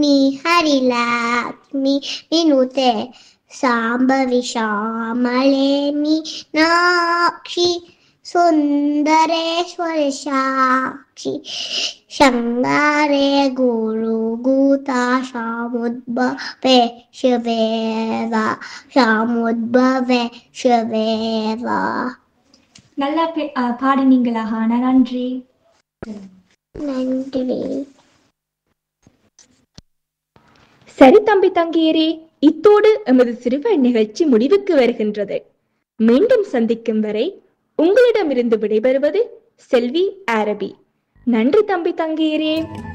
லக்ஷ்மி ஹரிலக்ஷ்மி வினுதே சாம்பவி ஷாமளே மீனாட்சி சுந்தரேஸ்வரி சாட்சி शृङ्गारे गुरुगूता शामुद्भवे शिवेवा शामुद्भवे शिवेवा நல்லா பே- ஆ, பாடினீங்களா ஹானா நன்றி நன்றி சரி தம்பி தங்கியரே இத்தோடு எமது சிறுவர் நிகழ்ச்சி முடிவுக்கு வருகின்றது மீண்டும் சந்திக்கும் வரை உங்களிடமிருந்து விடைபெறுவது செல்வி அரபி நன்றி தம்பி தங்கியரே